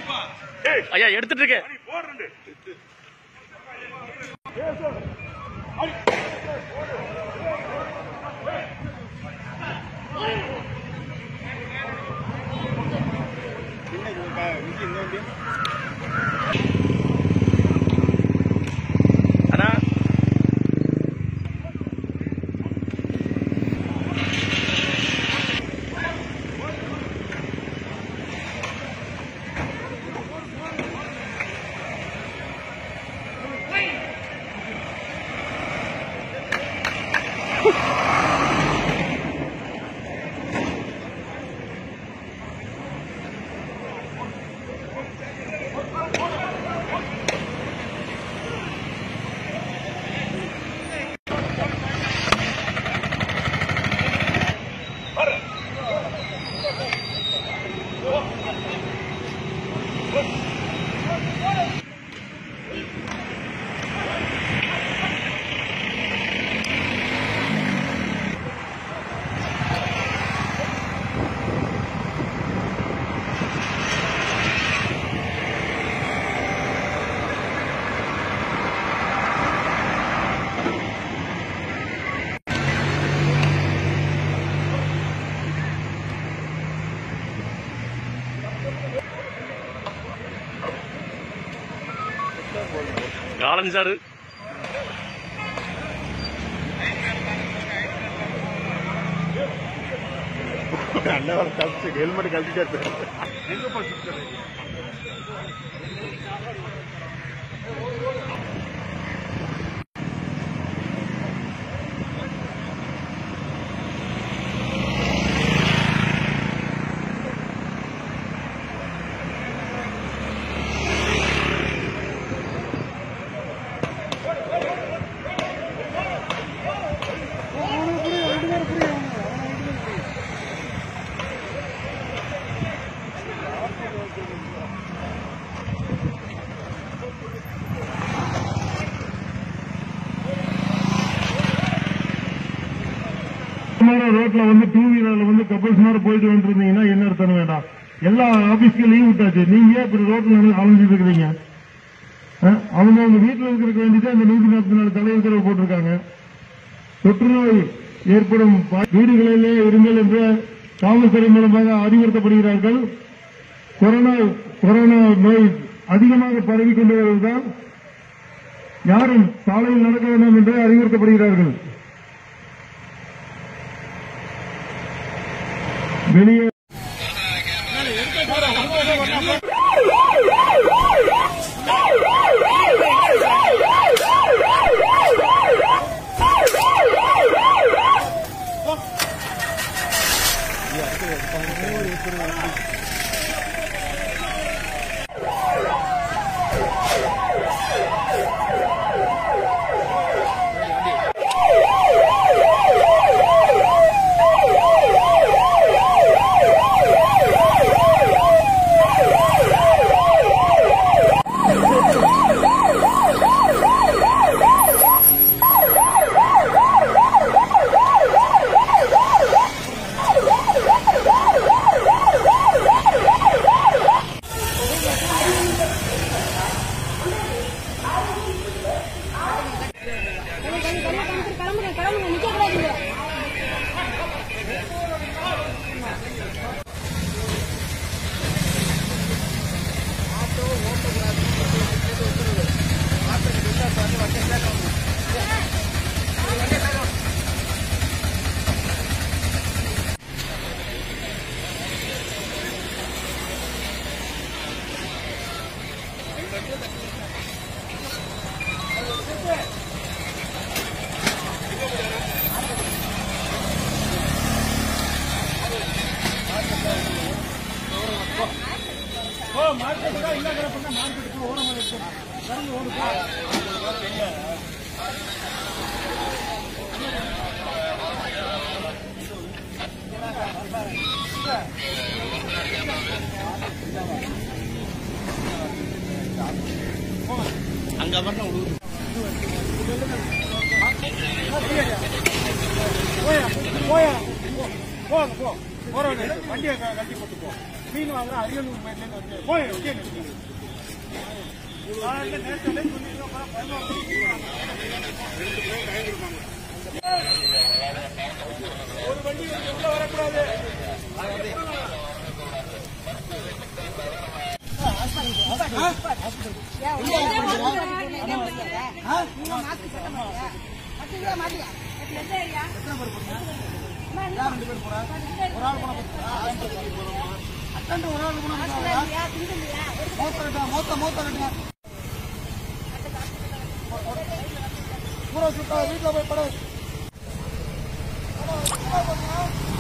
ஐயா எடுத்துட்டு இருக்கேன் அண்ணா காலன் சாரு அண்ணன் கழிச்சு ஹெல்மெட் கழிச்சுட்டே ரோட்ல வந்து டூ வீலர்ல வந்து கப்பல்ஸ் மாதிரி போயிட்டு வந்துருந்தீங்கன்னா என்ன அர்த்தம் வேண்டாம் எல்லா ஆபீஸ்க்கும் லீவ் விட்டாச்சு நீங்க ஏன் இப்படி ரோட்ல வந்து அலைஞ்சிட்டு இருக்கிறீங்க அஹ், அவங்க அவங்க வீட்டுல இருக்கிறதுக்கு வேண்டிட்டு அந்த நூத்தி நாற்பத்தி நாலு தடை உத்தரவு போட்டிருக்காங்க தொற்று நோய் ஏற்படும் பா- வீடுகளிலே இருங்கள் என்று காவல்துறை மூலமாக அறிவுறுத்தப்படுகிறார்கள் கொரோனா கொரோனா நோய் அதிகமாக பரவிக் கொண்டு வருவதால் யாரும் சாலையில் நடக்க வேண்டாம் என்று அறிவுறுத்தப்படுகிறார்கள் வெளியே கிளம்புங்க கிளம்புங்க நிக்க கூடாதீங்க அங்க வரணும் போயா போங்க போ போறவனே வண்டியை க- கழட்டி போட்டு போ மீன் வாங்குற அரியலூர் மேட்லேருந்து வந்து போய் ஓகே காலையில் நேரத்தில் சொல்லிட்டு ஒரு வண்டி வந்து உள்ள வரக்கூடாது வீட்டுல போய் படம்